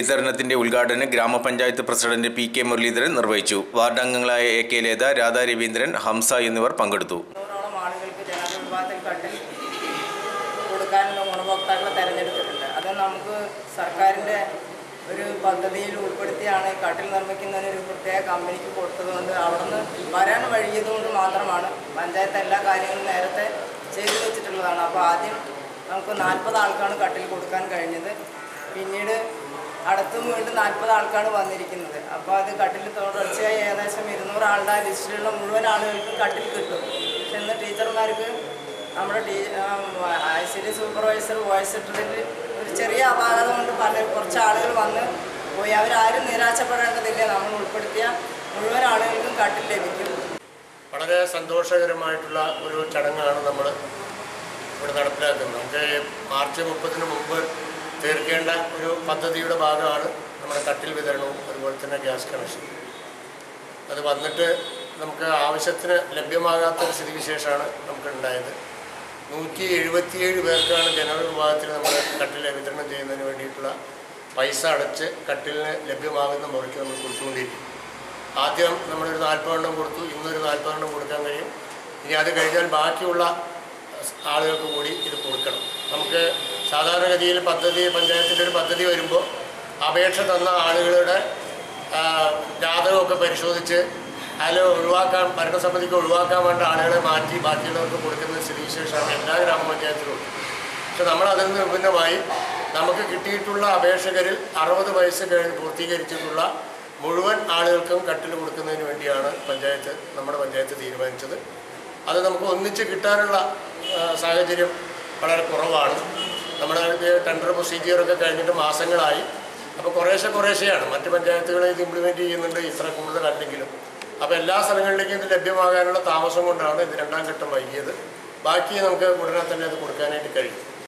വിതരണത്തിന്റെ ഉദ്ഘാടനം ഗ്രാമപഞ്ചായത്ത് പ്രസിഡന്റ് പി കെ മുരളീധരൻ നിർവഹിച്ചു വാർഡ് അംഗങ്ങളായ എ കെ ലേത രാധാ രവീന്ദ്രൻ ഹംസ എന്നിവർ പങ്കെടുത്തു നൂറോളം ആളുകൾക്ക് ജനറൽ വിഭാഗത്തിൽ കട്ടിൽ കൊടുക്കാനുള്ള ഗുണഭോക്താക്കളെ തെരഞ്ഞെടുത്തിട്ടുണ്ട് അത് നമുക്ക് സർക്കാരിൻ്റെ ഒരു പദ്ധതിയിൽ ഉൾപ്പെടുത്തിയാണ് ഈ കട്ടിൽ നിർമ്മിക്കുന്നതിന് ഒരു പ്രത്യേക കമ്പനിക്ക് കൊടുത്തതുകൊണ്ട് അവിടുന്ന് വരാൻ വഴിയതുകൊണ്ട് മാത്രമാണ് പഞ്ചായത്ത് എല്ലാ കാര്യങ്ങളും നേരത്തെ ചെയ്തു വെച്ചിട്ടുള്ളതാണ് അപ്പോൾ ആദ്യം നമുക്ക് നാൽപ്പത് ആൾക്കാണ് കട്ടിൽ കൊടുക്കാൻ കഴിഞ്ഞത് പിന്നീട് അടുത്തും വീണ്ടും നാൽപ്പത് ആൾക്കാണ് വന്നിരിക്കുന്നത് അപ്പോൾ അത് കട്ടിൽ തുടർച്ചയായി ഏകദേശം ഇരുന്നൂറ് ആളുടെ ആ ലിസ്റ്റിലുള്ള മുഴുവൻ ആളുകൾക്കും കട്ടിൽ കിട്ടും പക്ഷെ ഇന്ന് ടീച്ചർമാർക്ക് നമ്മുടെ T I C D supervisor voice ഇട്ടതിൽ ഒരു ചെറിയ അപാകത കൊണ്ട് പല കുറച്ച് ആളുകൾ വന്ന് പോയി അവരാരും നിരാശപ്പെടേണ്ടതില്ല നമ്മൾ ഉൾപ്പെടുത്തിയ മുഴുവൻ ആളുകൾക്കും കട്ടിൽ ലഭിക്കും വളരെ സന്തോഷകരമായിട്ടുള്ള ഒരു ചടങ്ങാണ് നമ്മൾ ഇവിടെ നടപ്പിലാക്കുന്നത് നമുക്ക് മാർച്ച് മുപ്പതിന് മുമ്പ് തീർക്കേണ്ട ഒരു പദ്ധതിയുടെ ഭാഗമാണ് നമ്മുടെ കട്ടിൽ വിതരണവും അതുപോലെ തന്നെ ഗ്യാസ് കണക്ഷൻ അത് വന്നിട്ട് നമുക്ക് ആവശ്യത്തിന് ലഭ്യമാകാത്തൊരു സ്ഥിതിവിശേഷമാണ് നമുക്ക് ഉണ്ടായത് നൂറ്റി എഴുപത്തിയേഴ് പേർക്കാണ് ജനറൽ വിഭാഗത്തിൽ നമ്മൾ കട്ടിൽ വിതരണം ചെയ്യുന്നതിന് വേണ്ടിയിട്ടുള്ള പൈസ അടച്ച് കട്ടിലിന് ലഭ്യമാകുന്ന മുറയ്ക്ക് നമ്മൾ കൊടുത്തുകൊണ്ടിരിക്കും ആദ്യം നമ്മളൊരു നാൽപ്പതെണ്ണം കൊടുത്തു ഇന്നൊരു നാൽപ്പതെണ്ണം കൊടുക്കാൻ കഴിയും ഇനി അത് കഴിഞ്ഞാൽ ബാക്കിയുള്ള ആളുകൾക്ക് കൂടി ഇത് കൊടുക്കണം നമുക്ക് സാധാരണഗതിയിൽ പദ്ധതി പഞ്ചായത്തിൻ്റെ ഒരു പദ്ധതി വരുമ്പോൾ അപേക്ഷ തന്ന ആളുകളുടെ ആ, ജാതകമൊക്കെ പരിശോധിച്ച് അതിൽ ഒഴിവാക്കാൻ ഭരണസമിതിക്ക് ഒഴിവാക്കാൻ വേണ്ട ആളുകളെ മാറ്റി ബാക്കിയുള്ളവർക്ക് കൊടുക്കുന്ന സ്ഥിതിവിശേഷമാണ് എല്ലാ ഗ്രാമപഞ്ചായത്തിലും ഉണ്ട് പക്ഷെ നമ്മൾ അതിൽ നിന്ന് വിഭിന്നമായി നമുക്ക് കിട്ടിയിട്ടുള്ള അപേക്ഷകരിൽ അറുപത് വയസ്സ് കഴിഞ്ഞ് പൂർത്തീകരിച്ചിട്ടുള്ള മുഴുവൻ ആളുകൾക്കും കട്ടിൽ കൊടുക്കുന്നതിന് വേണ്ടിയാണ് പഞ്ചായത്ത് നമ്മുടെ പഞ്ചായത്ത് തീരുമാനിച്ചത് അത് നമുക്ക് ഒന്നിച്ച് കിട്ടാനുള്ള ആ, സാഹചര്യം വളരെ കുറവാണ് നമ്മുടെ ടെൻഡർ പ്രൊസീജിയറൊക്കെ കഴിഞ്ഞിട്ട് മാസങ്ങളായി അപ്പോൾ കുറേശ്ശെ കുറേശ്ശെയാണ് മറ്റ് പഞ്ചായത്തുകൾ ഇത് ഇംപ്ലിമെൻറ്റ് ചെയ്യുന്നുണ്ട് ഇത്ര കൂടുതലല്ലെങ്കിലും അപ്പോൾ എല്ലാ സ്ഥലങ്ങളിലേക്കും ഇത് ലഭ്യമാകാനുള്ള താമസം കൊണ്ടാണ് ഇത് രണ്ടാം ഘട്ടം വൈകിയത് ബാക്കി നമുക്ക് ഉടനെ തന്നെ അത് കൊടുക്കാനായിട്ട് കഴിയും